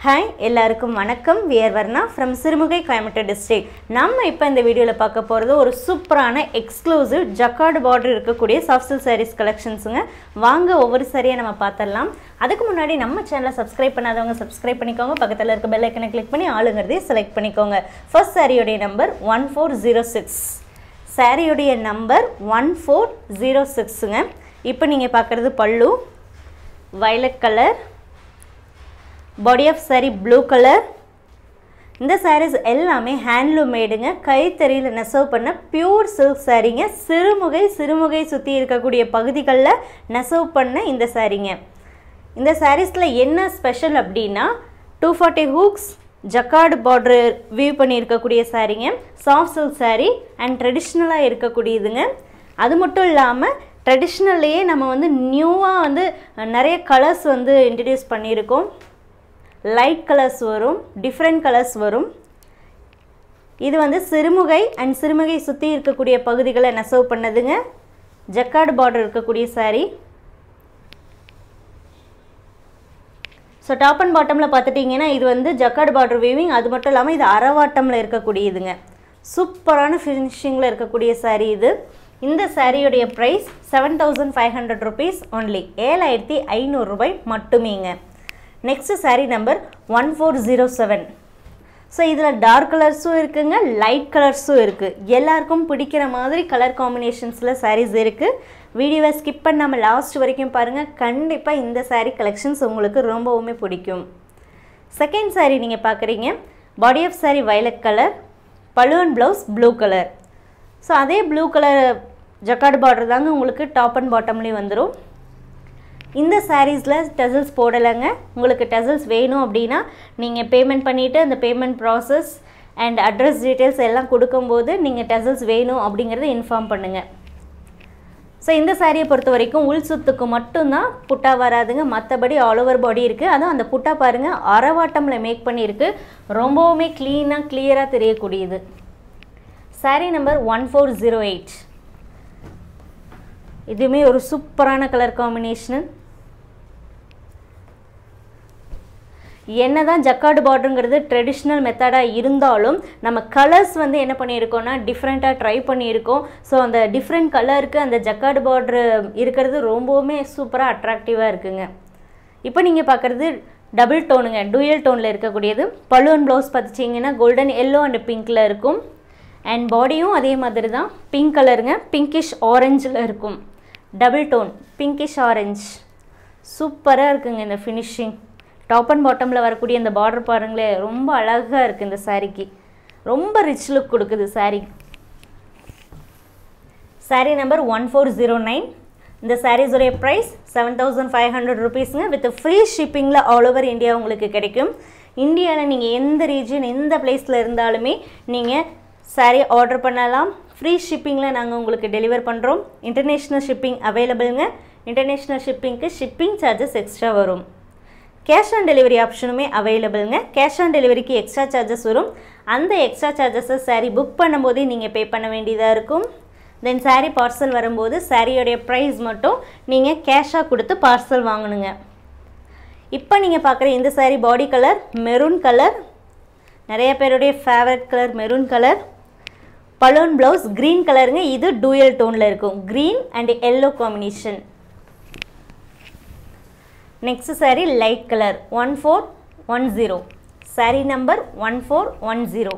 hi எல்லாருக்கும் வணக்கம் we're Varna from Sirumugai Coimbatore district நம்ம இப்போ இந்த வீடியோவில் பார்க்க போகிறது ஒரு சூப்பரான எக்ஸ்க்ளூசிவ் ஜக்கார்டு பார்டர் இருக்கக்கூடிய சாஃப்ட் சில்க் சாரீஸ் கலெக்ஷன்ஸுங்க வாங்க ஒவ்வொரு சாரியை நம்ம பார்த்துடலாம் அதுக்கு முன்னாடி நம்ம சேனலை சப்ஸ்கிரைப் பண்ணாதவங்க சப்ஸ்கிரைப் பண்ணிக்கோங்க பக்கத்தில் இருக்க பெல் ஐக்கனை கிளிக் பண்ணி ஆளுங்கிறதையும் செலக்ட் பண்ணிக்கோங்க ஃபர்ஸ்ட் சாரியோடைய number one four zero six சாரியுடைய நம்பர் ஒன் ஃபோர் ஜீரோ சிக்ஸுங்க இப்போ நீங்கள் பார்க்குறது pallu violet colour body off saree blue colour இந்த sarees எல்லாமே ஹேண்ட்லூம் மேடுங்க கைத்தறியில் நெசவு பண்ண பியூர் சில்க் சாரீங்க சிறுமுகை சிறுமுகை சுற்றி இருக்கக்கூடிய பகுதிகளில் நெசவு பண்ண இந்த சாரீங்க இந்த சாரீஸில் என்ன ஸ்பெஷல் அப்படின்னா two forty hooks jacquard border weave பண்ணியிருக்கக்கூடிய சாரீங்க சாஃப்ட் சில்க் saree அண்ட் ட்ரெடிஷ்னலாக இருக்கக்கூடியதுங்க அது மட்டும் இல்லாமல் ட்ரெடிஷ்னல்லையே நம்ம வந்து நியூவாக வந்து நிறைய கலர்ஸ் வந்து இன்ட்ரடியூஸ் பண்ணியிருக்கோம் லைட் கலர்ஸ் வரும் டிஃப்ரெண்ட் கலர்ஸ் வரும் இது வந்து சிறுமுகை அண்ட் சிறுமுகை சுற்றி இருக்கக்கூடிய பகுதிகளை நெசவு பண்ணதுங்க ஜக்கார்டு பார்டர் இருக்கக்கூடிய saree ஸோ டாப் அண்ட் பாட்டமில் பார்த்துட்டிங்கன்னா இது வந்து ஜக்கார்டு பார்டர் வீவிங் அது மட்டும் இல்லாமல் இது அரவாட்டமில் இருக்கக்கூடியதுங்க சூப்பரான ஃபினிஷிங்கில் இருக்கக்கூடிய saree இது இந்த சாரியுடைய price seven thousand five hundred rupees only ஏழாயிரத்தி ஐநூறுரூபாய் மட்டுமேங்க next saree number one four zero seven so இதில் டார்க் கலர்ஸும் இருக்குங்க லைட் கலர்ஸும் இருக்குது எல்லாருக்கும் பிடிக்கிற மாதிரி கலர் காம்பினேஷன்ஸில் sarees இருக்குது வீடியோவை ஸ்கிப் பண்ணாமல் லாஸ்ட் வரைக்கும் பாருங்கள் கண்டிப்பாக இந்த saree கலெக்ஷன்ஸ் உங்களுக்கு ரொம்பவுமே பிடிக்கும் செகண்ட் saree நீங்கள் பார்க்குறீங்க body off saree violet colour பழுவன் ப்ளவுஸ் ப்ளூ கலர் ஸோ அதே ப்ளூ கலர் ஜக்கார்டு பார்டர் தாங்க உங்களுக்கு டாப் அண்ட் பாட்டம்லேயும் வந்துடும் இந்த சாரீஸில் டெசல்ஸ் போடலைங்க உங்களுக்கு டெசல்ஸ் வேணும் அப்படின்னா நீங்கள் பேமெண்ட் பண்ணிவிட்டு அந்த payment process and address details எல்லாம் கொடுக்கும்போது நீங்கள் டெசல்ஸ் வேணும் அப்படிங்கிறத இன்ஃபார்ம் பண்ணுங்கள் ஸோ இந்த சாரியை பொறுத்த வரைக்கும் உள் சுத்துக்கு மட்டும்தான் புட்டா வராதுங்க மற்றபடி ஆல் ஓவர் பாடி இருக்குது அதுவும் அந்த புட்டா பாருங்கள் அரவாட்டமில் மேக் பண்ணியிருக்கு ரொம்பவுமே க்ளீனாக கிளியராக தெரியக்கூடியது saree number one four zero eight இதுவுமே ஒரு சூப்பரான கலர் காம்பினேஷன் என்னதான் ஜக்கார்டு பார்டருங்கிறது ட்ரெடிஷ்னல் மெத்தடாக இருந்தாலும் நம்ம கலர்ஸ் வந்து என்ன பண்ணியிருக்கோம்னா டிஃப்ரெண்ட்டாக ட்ரை பண்ணியிருக்கோம் ஸோ அந்த டிஃப்ரெண்ட் கலருக்கு அந்த ஜக்கார்டு பார்டரு இருக்கிறது ரொம்பவுமே சூப்பராக அட்ராக்டிவாக இருக்குங்க இப்போ நீங்கள் பார்க்குறது டபுள் டோனுங்க டூயல் டோனில் இருக்கக்கூடியது பலூன் ப்ளவுஸ் பார்த்துச்சிங்கன்னா கோல்டன் எல்லோ அண்ட் பிங்க்கில் இருக்கும் அண்ட் பாடியும் அதே மாதிரி தான் பிங்க் கலருங்க பிங்கிஷ் ஆரஞ்சில் இருக்கும் டபுள் டோன் பிங்கிஷ் ஆரஞ்ச் சூப்பராக இருக்குங்க இந்த ஃபினிஷிங் டாப் அண்ட் பாட்டமில் வரக்கூடிய இந்த பார்டர் பாருங்களேன் ரொம்ப அழகாக இருக்குது இந்த சாரீக்கு ரொம்ப ரிச் லுக் கொடுக்குது saree saree number one four zero nine இந்த சாரீஸுடைய price seven thousand five hundred ருபீஸுங்க வித் ஃப்ரீ ஷிப்பிங்கில் ஆல் ஓவர் இந்தியா உங்களுக்கு கிடைக்கும் இந்தியாவில் நீங்கள் எந்த ரீஜன் எந்த பிளேஸில் இருந்தாலுமே நீங்கள் சாரீ ஆர்டர் பண்ணலாம் ஃப்ரீ ஷிப்பிங்கில் நாங்கள் உங்களுக்கு டெலிவர் பண்ணுறோம் இன்டர்நேஷ்னல் ஷிப்பிங் அவைலபிளுங்க இன்டர்நேஷ்னல் ஷிப்பிங்க்கு ஷிப்பிங் சார்ஜஸ் எக்ஸ்ட்ரா வரும் கேஷ் ஆன் டெலிவரி ஆப்ஷனுமே அவைலபிளுங்க கேஷ் ஆன் டெலிவரிக்கு எக்ஸ்ட்ரா சார்ஜஸ் வரும் அந்த எக்ஸ்ட்ரா சார்ஜஸை சாரீ புக் பண்ணும்போதே நீங்கள் பே பண்ண வேண்டியதாக இருக்கும் தென் சாரீ பார்சல் வரும்போது சாரியோடைய ப்ரைஸ் மட்டும் நீங்கள் கேஷாக கொடுத்து பார்சல் வாங்கணுங்க இப்போ நீங்கள் பார்க்குற இந்த saree body colour maroon colour நிறைய பேருடைய favourite colour maroon colour balloon blouse green கலருங்க இது டூயல் டோனில் இருக்கும் green and yellow combination next saree light colour one four one zero saree number one four one zero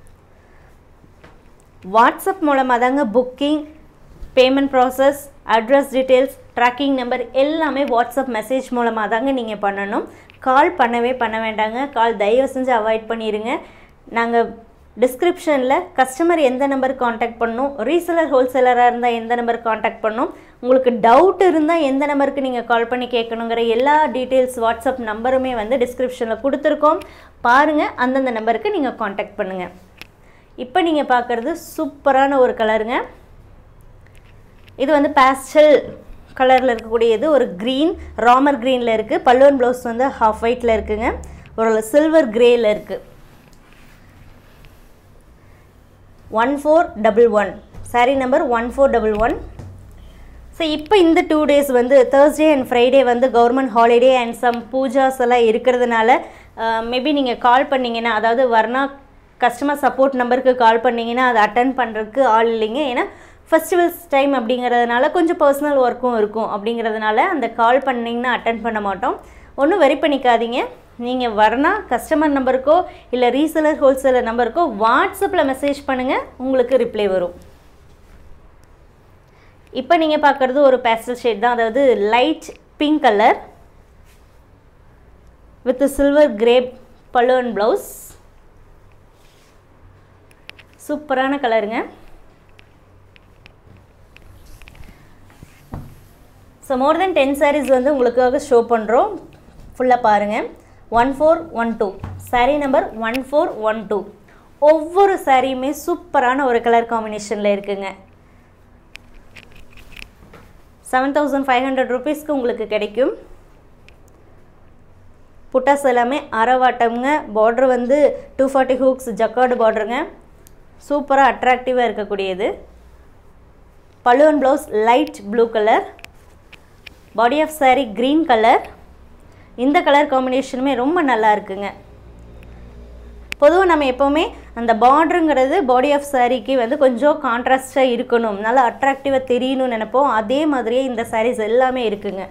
WhatsApp மூலமாக தாங்க booking payment process address details tracking number எல்லாமே WhatsApp message மூலமாக தாங்க நீங்கள் பண்ணணும் கால் பண்ணவே பண்ண வேண்டாங்க கால் தயவு செஞ்சு அவாய்ட் பண்ணிடுங்க நாங்கள் டிஸ்கிரிப்ஷனில் கஸ்டமர் எந்த நம்பர் காண்டாக்ட் பண்ணணும் ரீசெலர் ஹோல்சேலராக இருந்தால் எந்த நம்பர் காண்டாக்ட் பண்ணணும் உங்களுக்கு டவுட் இருந்தால் எந்த நம்பருக்கு நீங்கள் கால் பண்ணி கேட்கணுங்கிற எல்லா டீட்டெயில்ஸ் வாட்ஸ்அப் நம்பருமே வந்து டிஸ்கிரிப்ஷனில் கொடுத்துருக்கோம் பாருங்கள் அந்தந்த நம்பருக்கு நீங்கள் காண்டாக்ட் பண்ணுங்கள் இப்போ நீங்கள் பார்க்குறது சூப்பரான ஒரு கலருங்க இது வந்து பேஸ்டல் கலரில் இருக்கக்கூடியது ஒரு க்ரீன் ராமர் க்ரீனில் இருக்குது பல்லுவன் ப்ளவுஸ் வந்து ஹாஃப் ஒயிட்டில் இருக்குங்க ஒரு சில்வர் கிரேயில் இருக்குது one four double one saree number one four double one so இப்போ இந்த டூ டேஸ் வந்து தேர்ஸ்டே அண்ட் ஃப்ரைடே வந்து government holiday and some pujas எல்லாம் இருக்கிறதுனால மேபி நீங்கள் கால் பண்ணிங்கன்னா அதாவது வர்ணா கஸ்டமர் சப்போர்ட் நம்பருக்கு கால் பண்ணிங்கன்னா அதை அட்டன் பண்ணுறதுக்கு ஆள் இல்லைங்க ஏன்னா ஃபெஸ்டிவல்ஸ் டைம் அப்படிங்கிறதுனால கொஞ்சம் பர்சனல் ஒர்க்கும் இருக்கும் அப்படிங்கிறதுனால அந்த கால் பண்ணிங்கன்னா அட்டன் பண்ண மாட்டோம் ஒன்றும் வெரி பண்ணிக்காதீங்க நீங்கள் வர்ணா கஸ்டமர் நம்பருக்கோ இல்லை ரீசெலர் ஹோல்சேலர் நம்பருக்கோ வாட்ஸ்அப்பில் மெசேஜ் பண்ணுங்கள் உங்களுக்கு ரிப்ளை வரும் இப்போ நீங்கள் பார்க்குறது ஒரு பேஸ்டல் ஷேட் தான் அதாவது light pink colour with silver crepe pallu and blouse சூப்பரான கலருங்க so more than ten sarees வந்து உங்களுக்காக ஷோ பண்ணுறோம் ஃபுல்லாக பாருங்கள் one four one two saree number one four one two ஒவ்வொரு சாரியுமே சூப்பரான ஒரு கலர் காம்பினேஷனில் இருக்குங்க செவன் தௌசண்ட் ஃபைவ் ஹண்ட்ரட் ருபீஸ்க்கு உங்களுக்கு கிடைக்கும் புட்டாஸ் எல்லாமே அறவாட்டம்ங்க பார்டர் வந்து டூ ஃபார்ட்டி ஹூக்ஸ் ஜக்கார்டு பார்டருங்க சூப்பராக அட்ராக்டிவாக இருக்கக்கூடியது பழுவன் blouse light blue colour body off saree green colour இந்த கலர் காம்பினேஷனுமே ரொம்ப நல்லா இருக்குங்க பொதுவாக நம்ம எப்போவுமே அந்த பார்டருங்கிறது பாடி ஆஃப் சாரீக்கு வந்து கொஞ்சம் கான்ட்ராஸ்டாக இருக்கணும் நல்லா அட்ராக்டிவாக தெரியணும்னு நினைப்போம் அதே மாதிரியே இந்த sarees எல்லாமே இருக்குங்க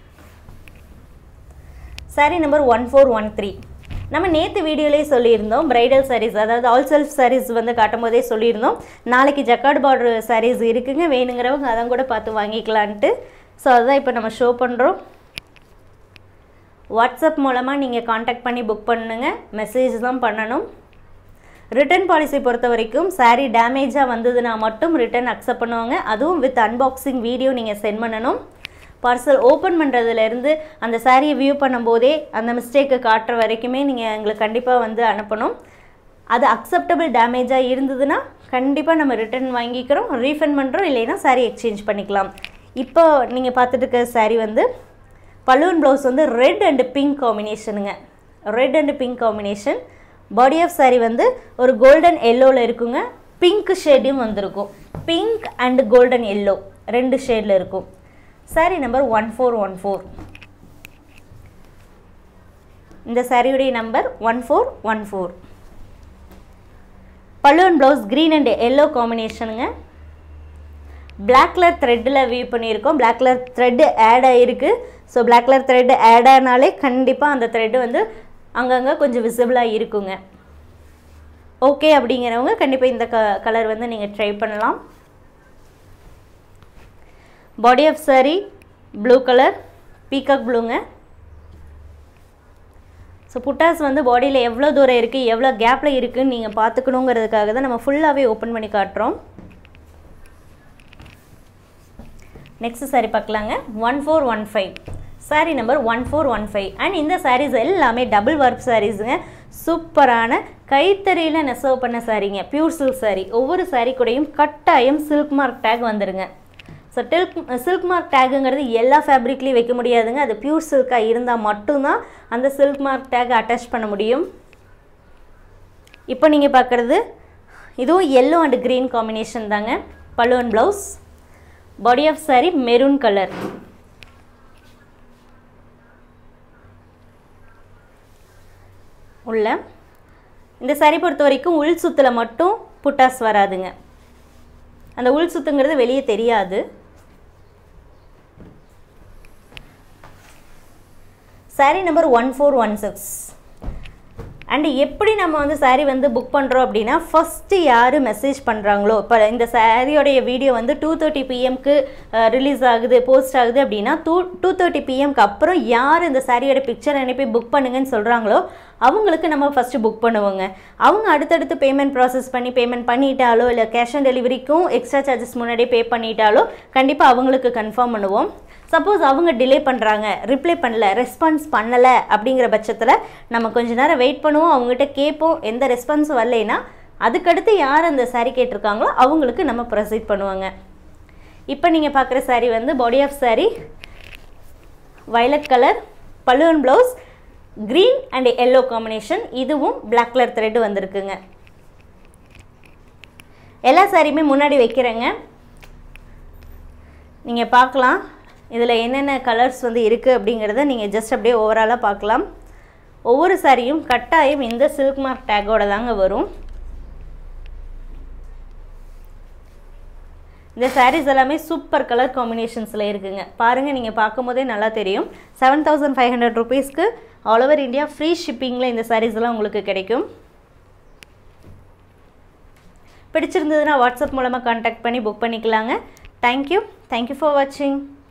saree number one four one three நம்ம நேற்று வீடியோலேயே சொல்லியிருந்தோம் பிரைடல் sarees அதாவது ஆல் செல்ஃப் sarees வந்து காட்டும் போதே சொல்லியிருந்தோம் நாளைக்கு ஜக்கார்டு பார்டர் sarees இருக்குங்க வேணுங்கிறவங்க அதான் கூட பார்த்து வாங்கிக்கலான்ட்டு ஸோ அதுதான் இப்போ நம்ம ஷோ பண்ணுறோம் வாட்ஸ்அப் மூலமாக நீங்கள் காண்டாக்ட் பண்ணி புக் பண்ணுங்க மெசேஜ் தான் பண்ணணும் ரிட்டர்ன் பாலிசி பொறுத்த வரைக்கும் saree டேமேஜாக வந்ததுன்னா மட்டும் ரிட்டர்ன் அக்செப்ட் பண்ணுவாங்க அதுவும் வித் அன்பாக்சிங் வீடியோ நீங்கள் சென்ட் பண்ணணும் பார்சல் ஓப்பன் பண்ணுறதுலேருந்து அந்த சாரியை வியூ பண்ணும்போதே அந்த மிஸ்டேக்கை காட்டுற வரைக்குமே நீங்கள் எங்களுக்கு கண்டிப்பாக வந்து அனுப்பணும் அது அக்செப்டபிள் டேமேஜாக இருந்ததுன்னா கண்டிப்பாக நம்ம ரிட்டர்ன் வாங்கிக்கிறோம் ரீஃபண்ட் பண்ணுறோம் இல்லைன்னா saree எக்ஸ்சேஞ்ச் பண்ணிக்கலாம் இப்போ நீங்கள் பார்த்துட்டு இருக்க saree வந்து பலூன் ப்ளவுஸ் வந்து ரெட் அண்ட் பிங்க் காம்பினேஷனுங்க red and pink combination body off saree வந்து ஒரு கோல்டன் எல்லோவில் இருக்குங்க பிங்க் ஷேடும் வந்திருக்கும் பிங்க் அண்ட் கோல்டன் எல்லோ ரெண்டு ஷேடில் இருக்கும் saree number one four one four இந்த சாரியுடைய number one four one four பல்லுவன் ப்ளவுஸ் க்ரீன் அண்ட் எல்லோ காம்பினேஷனுங்க பிளாக் கலர் த்ரெட்டில் வியூ பண்ணியிருக்கோம் பிளாக் கலர் த்ரெட்டு ஆட் ஆகிருக்கு so black colour thread add ஆனாலே கண்டிப்பாக அந்த த்ரெட்டு வந்து அங்கங்கே கொஞ்சம் விசிபிளாக இருக்குங்க ஓகே அப்படிங்கிறவங்க கண்டிப்பாக இந்த க கலர் வந்து நீங்கள் ட்ரை பண்ணலாம் body off saree blue colour peacock ப்ளூங்க ஸோ புட்டாஸ் வந்து பாடியில் எவ்வளோ தூரம் இருக்குது எவ்வளோ கேப்பில் இருக்குதுன்னு நீங்கள் பார்த்துக்கணுங்கிறதுக்காக தான் நம்ம ஃபுல்லாகவே ஓப்பன் பண்ணி காட்டுறோம் நெக்ஸ்ட் saree பார்க்கலாங்க one four one five saree number one four one five and இந்த sarees எல்லாமே டபுள் ஒர்க் சாரீஸுங்க சூப்பரான கைத்தறியில் நெசவு பண்ண சாரீங்க பியூர் சில்க் saree ஒவ்வொரு saree கூடயும் கட்டாயம் சில்க் மார்க் டேக் வந்துடுங்க ஸோ டில்க் சில்க் மார்க் டேக்குங்கிறது எல்லா ஃபேப்ரிக்லேயும் வைக்க முடியாதுங்க அது பியூர் சில்காக இருந்தால் மட்டும்தான் அந்த சில்க் மார்க் டேக் அட்டாச் பண்ண முடியும் இப்போ நீங்கள் பார்க்குறது இதுவும் எல்லோ அண்ட் க்ரீன் காம்பினேஷன் தாங்க பல்லுவன் blouse body off saree maroon colour உள்ள இந்த saree பொறுத்த வரைக்கும் உள் சுத்தில் மட்டும் புட்டாஸ் வராதுங்க அந்த உள் சுத்துங்கிறது வெளியே தெரியாது saree number one four one six and எப்படி நம்ம வந்து saree வந்து புக் பண்ணுறோம் அப்படின்னா ஃபஸ்ட்டு யார் மெசேஜ் பண்ணுறாங்களோ இப்போ இந்த சாரியோடைய வீடியோ வந்து டூ தேர்ட்டி பிஎம்க்கு ரிலீஸ் ஆகுது போஸ்ட் ஆகுது அப்படின்னா டூ டூ தேர்ட்டி பிஎம்க்கு அப்புறம் யார் இந்த சாரியோட பிக்சர் அனுப்பி புக் பண்ணுங்கன்னு சொல்கிறாங்களோ அவங்களுக்கு நம்ம ஃபஸ்ட்டு புக் பண்ணுவோங்க அவங்க அடுத்தடுத்து பேமெண்ட் ப்ராசஸ் பண்ணி பேமெண்ட் பண்ணிட்டாலோ இல்லை கேஷ் ஆன் டெலிவரிக்கும் எக்ஸ்ட்ரா சார்ஜஸ் முன்னாடியே பே பண்ணிட்டாலோ கண்டிப்பாக அவங்களுக்கு கன்ஃபார்ம் பண்ணுவோம் சப்போஸ் அவங்க டிலே பண்ணுறாங்க ரிப்ளை பண்ணல ரெஸ்பான்ஸ் பண்ணலை அப்படிங்கிற பட்சத்தில் நம்ம கொஞ்ச நேரம் வெயிட் பண்ணுவோம் அவங்ககிட்ட கேட்போம் எந்த ரெஸ்பான்ஸும் வரலைன்னா அதுக்கடுத்து யார் அந்த saree கேட்டிருக்காங்களோ அவங்களுக்கு நம்ம ப்ரொசீட் பண்ணுவாங்க இப்போ நீங்கள் பார்க்குற saree வந்து body off saree violet colour பல்லுவன் blouse green and yellow combination இதுவும் black கலர் த்ரெட் வந்திருக்குங்க எல்லா சாரியுமே முன்னாடி வைக்கிறேங்க நீங்கள் பார்க்கலாம் இதில் என்னென்ன கலர்ஸ் வந்து இருக்குது அப்படிங்கிறத நீங்கள் ஜஸ்ட் அப்படியே ஓவராலாக பார்க்கலாம் ஒவ்வொரு சாரியும் கட்டாயம் இந்த சில்க் மார்க் டேக்கோட தாங்க வரும் இந்த சாரீஸ் எல்லாமே சூப்பர் கலர் காம்பினேஷன்ஸில் இருக்குங்க பாருங்கள் நீங்கள் பார்க்கும் போதே நல்லா தெரியும் செவன் தௌசண்ட் ஃபைவ் ஹண்ட்ரட் ருபீஸ்க்கு ஆல் ஓவர் இந்தியா ஃப்ரீ ஷிப்பிங்கில் இந்த சாரீஸ் எல்லாம் உங்களுக்கு கிடைக்கும் பிடிச்சிருந்ததுன்னா வாட்ஸ்அப் மூலமாக கான்டாக்ட் பண்ணி புக் பண்ணிக்கலாங்க தேங்க்யூ தேங்க்யூ ஃபார் வாட்சிங்